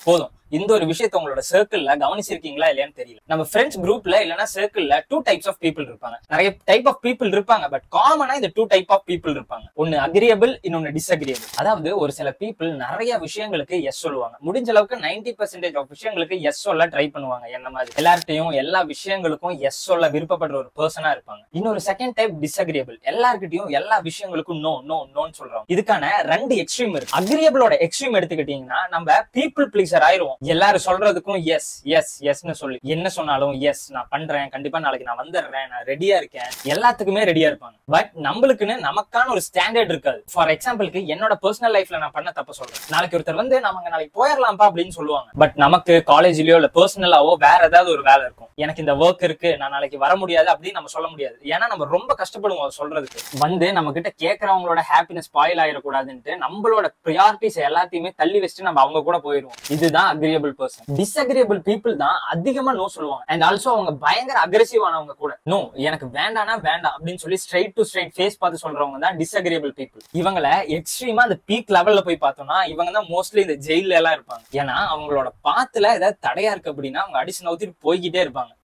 போதும் இந்த ஒரு விஷயத்த உங்களோட சர்க்கிள்ல கவனிச்சிருக்கீங்களா இல்லையான்னு தெரியல நம்ம ஃப்ரெண்ட்ஸ் குரூப்ல இல்லைன்னா சர்க்கிள்ல டூ டைப்ஸ் ஆஃப் பீப்புள் இருப்பாங்க நிறைய டைப் ஆஃப் பீப்புள் இருப்பாங்க பட் காமனா இந்த டூ டைப் ஆஃப் பீப்புள் இருப்பாங்க ஒன்னு அக்ரியபிள் இன்னொன்னு டிஸ்அக்ரியபிள் அதாவது ஒரு சில பீப்புள் நிறைய விஷயங்களுக்கு எஸ் சொல்லுவாங்க முடிஞ்ச அளவுக்கு நைன்டி பர்சன்டேஜ் ஆஃப் விஷயங்களுக்கு எஸ் சொல்ல ட்ரை பண்ணுவாங்க என்ன மாதிரி எல்லார்ட்டையும் எல்லா விஷயங்களுக்கும் எஸ் சொல்ல விருப்பப்படுற ஒரு பர்சனா இருப்பாங்க இன்னொரு செகண்ட் டைப் டிஸ்அக்ரியபிள் எல்லார்கிட்டயும் எல்லா விஷயங்களுக்கும் நோ நோ நோன்னு சொல்றோம் இதுக்கான ரெண்டு எக்ஸ்ட்ரீம் இருக்கு அக்ரியபிளோட எக்ஸ்ட்ரீம் எடுத்துக்கிட்டீங்கன்னா நம்ம பீப்புள் பிளீசர் ஆயிருவோம் எல்லாரும் சொல்றதுக்கும் எஸ் எஸ் எஸ்னு சொல்லி என்ன சொன்னாலும் எஸ் நான் பண்றேன் கண்டிப்பா நாளைக்கு நான் வந்துடுறேன் நான் ரெடியா இருக்கேன் எல்லாத்துக்குமே ரெடியா இருப்பாங்க பட் நம்மளுக்குன்னு நமக்கான ஒரு ஸ்டாண்டர்ட் இருக்காது ஃபார் எக்ஸாம்பிளுக்கு என்னோட பர்சனல் லைஃப்ல நான் பண்ண தப்ப சொல்றேன் நாளைக்கு ஒருத்தர் வந்து நம்ம நாளைக்கு போயிடலாம்ப்பா அப்படின்னு சொல்லுவாங்க பட் நமக்கு காலேஜ்லயோ இல்ல பர்சனலாவோ வேற ஏதாவது ஒரு வேலை இருக்கும் எனக்கு இந்த ஒர்க் இருக்கு நான் நாளைக்கு வர முடியாது அப்படின்னு நம்ம சொல்ல முடியாது ஏன்னா நம்ம ரொம்ப கஷ்டப்படுவோம் அதை சொல்றதுக்கு வந்து நம்ம கிட்ட கேட்கறவங்களோட ஹாப்பினஸ் ஸ்பாயில் ஆயிடக்கூடாதுன்ட்டு நம்மளோட ப்ரியாரிட்டிஸ் எல்லாத்தையுமே தள்ளி வச்சுட்டு நம்ம அவங்க கூட போயிருவோம் இதுதான் அக்ரியபிள் பர்சன் டிஸ்அக்ரியபிள் பீப்புள் தான் அதிகமா நோ சொல்லுவாங்க அண்ட் ஆல்சோ அவங்க பயங்கர அக்ரெசிவ் ஆனவங்க கூட நோ எனக்கு வேண்டானா வேண்டாம் அப்படின்னு சொல்லி ஸ்ட்ரைட் டு ஸ்ட்ரைட் ஃபேஸ் பார்த்து சொல்றவங்க தான் டிஸ்அக்ரியபிள் பீப்புள் இவங்கள எக்ஸ்ட்ரீமா அந்த பீக் லெவல்ல போய் பார்த்தோம்னா இவங்க தான் மோஸ்ட்லி இந்த ஜெயில எல்லாம் இருப்பாங்க ஏன்னா அவங்களோட பாத்துல ஏதாவது தடையா இருக்கு அப்படின்னா அவங்க அடிச்சு நவுத்திட்டு போய்கிட்டே இருப்பாங்க